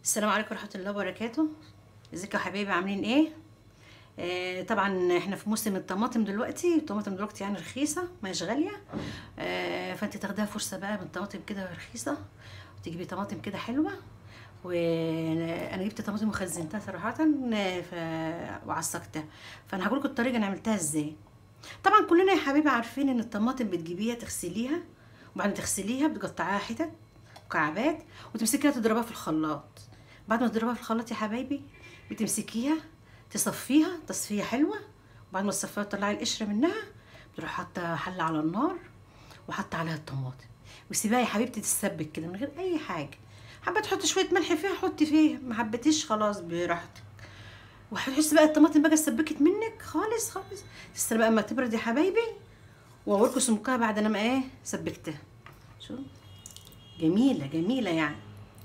السلام عليكم ورحمة الله وبركاته ازيكم يا حبايبي عاملين ايه آه طبعا احنا في موسم الطماطم دلوقتي الطماطم دلوقتي يعني رخيصة مش غالية آه فانت تاخدها فرصة بقى من الطماطم كده رخيصة وتجيبي طماطم كده حلوة وانا جبت طماطم وخزنتها صراحة آه، ف... وعصقتها فانا هقول لكم الطريقة انا عملتها ازاي طبعا كلنا يا حبيبي عارفين ان الطماطم بتجيبيها تغسليها وبعد تغسليها بتقطعيها حتت مكعبات وتمسكيها تضربها في الخلاط بعد ما تضربها في الخلاط يا حبايبي بتمسكيها تصفيها تصفية حلوة وبعد ما تصفيها تطلعي القشرة منها بتروح حاطة حلة على النار وحاطة عليها الطماطم وسيبها يا حبيبتي تتسبك كده من غير أي حاجة حابة تحطي شوية ملح فيها حطي فيها ما حبيتيش خلاص براحتك وهتحسي بقى الطماطم بقى اتسبكت منك خالص خالص تستنى بقى اما تبرد يا حبايبي واوريكم سمكها بعد انا ما ايه سبكتها شو جميله جميله يعني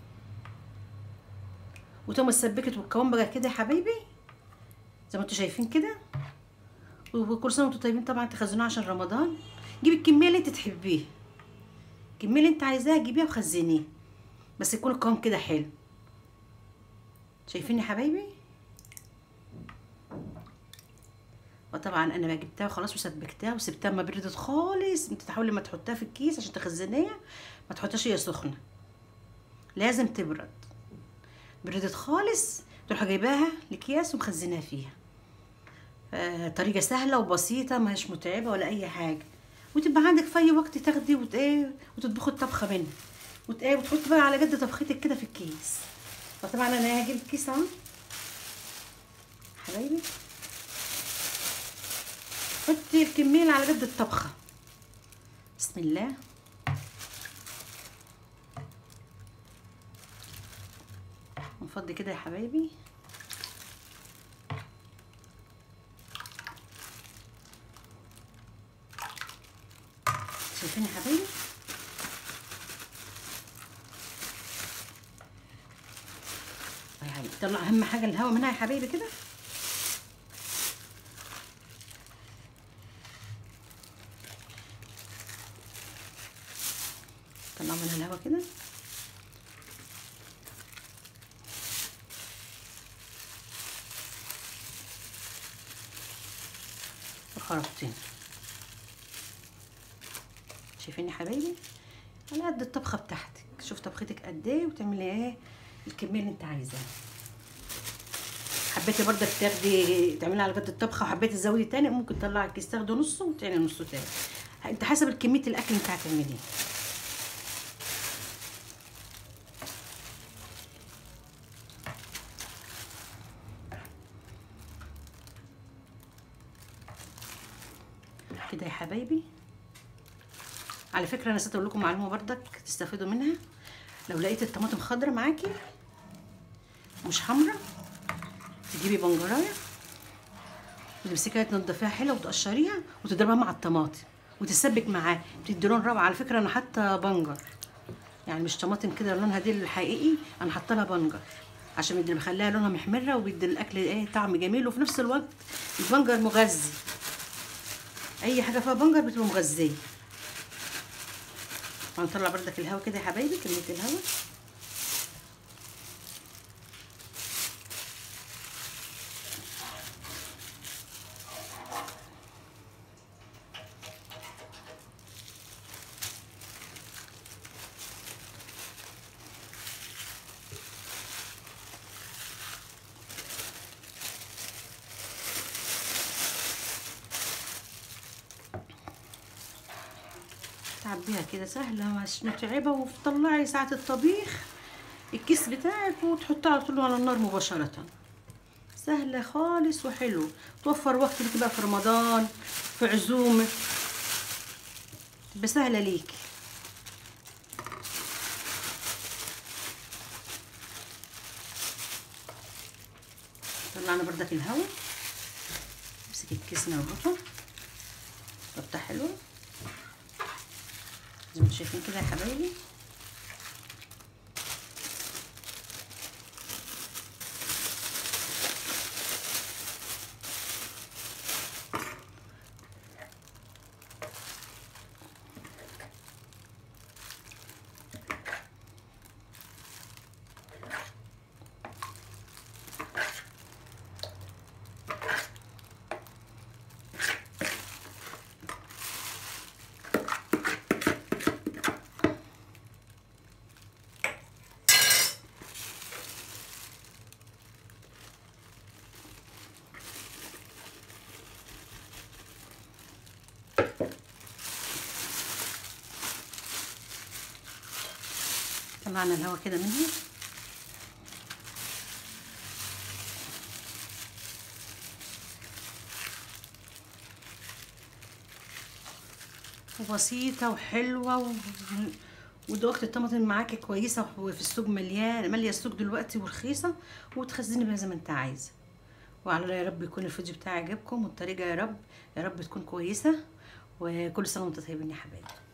وتقوم اتسبكت والقوام بقى كده يا حبايبي زي ما انتوا شايفين كده وكل سنه وانتوا طيبين طبعا تخزنوها عشان رمضان جيبي الكميه اللي انت تحبيها الكميه اللي انت عايزاها جيبيها وخزنيها بس يكون القوام كده حلو شايفين يا حبايبي وطبعا انا بقى جبتها وخلاص وسبكتها وسبتها ما بردت خالص انت تحاولي ما تحطها في الكيس عشان تخزنيها ما تحطهاش هي سخنه لازم تبرد بردت خالص تروح جايباها لاكياس ومخزناها فيها آه طريقه سهله وبسيطه مش متعبه ولا اي حاجه وتبقى عندك في اي وقت تاخدي وت ايه وتطبخي الطبخه منها وت ايه وتحطي بقى على قد طبختك كده في الكيس فطبعا انا هجيب الكيس اهو حبايبي حطي الكمية اللي على قد الطبخة بسم الله نفضي كده يا حبايبي شايفين يا حبايبي يا حبيبي طلع اهم حاجه الهواء منها يا حبايبي كده طلع منها الهواء كده وخرطتين شايفين يا حبايبي على قد الطبخه بتاعتك شوف طبختك قد ايه وتعملي ايه الكميه اللي انت عايزاها حبيتي برضك تاخدي تعملي على قد الطبخه وحبيتي تزودي تاني ممكن تطلعي الكيس تاخدي نصه وتاني نصه تاني انت حسب كميه الاكل اللي انت هتعمليه كده يا حبايبي على فكره انا نسيت اقول لكم معلومه بردك تستفيدوا منها لو لقيت الطماطم خضرا معاكي مش حمرا تجيبي بنجرايه وتمسكيها تنضفيها حلو وتقشريها وتضربها مع الطماطم وتسبك معاه بتدي لون روعه على فكره انا حاطه بنجر يعني مش طماطم كده لونها دي الحقيقي انا حاطه لها بنجر عشان بيدي بخليها لونها محمره وبيدي الاكل ايه طعم جميل وفي نفس الوقت البنجر مغذي اي حاجه فيها بنجر بتبقى مغذيه هنطلع بردك الهواء كده يا حبايبي كميه الهواء تعبيها كده سهلة مش متعبة وتطلعي ساعة الطبيخ الكيس بتاعك وتحطها على طول على النار مباشرة سهلة خالص وحلو توفر وقت ليكي بقى في رمضان في عزومة تبقى سهلة ليكي طلعنا بردك الهواء امسكي الكيس نربطه ربطة حلوة زي ما انتم شايفين كده يا حبايبي طلعنا الهواء كده منها وبسيطة وحلوة و... ودوقة الطماطم معاكي كويسة وفي السوق مليان مالية السوق دلوقتي ورخيصة وتخزني بيها زي ما انت عايزة وعلى الله يا رب يكون الفيديو بتاعي عجبكم والطريقة يا رب يا رب تكون كويسة وكل سنة وانتم طيبين يا حبايبي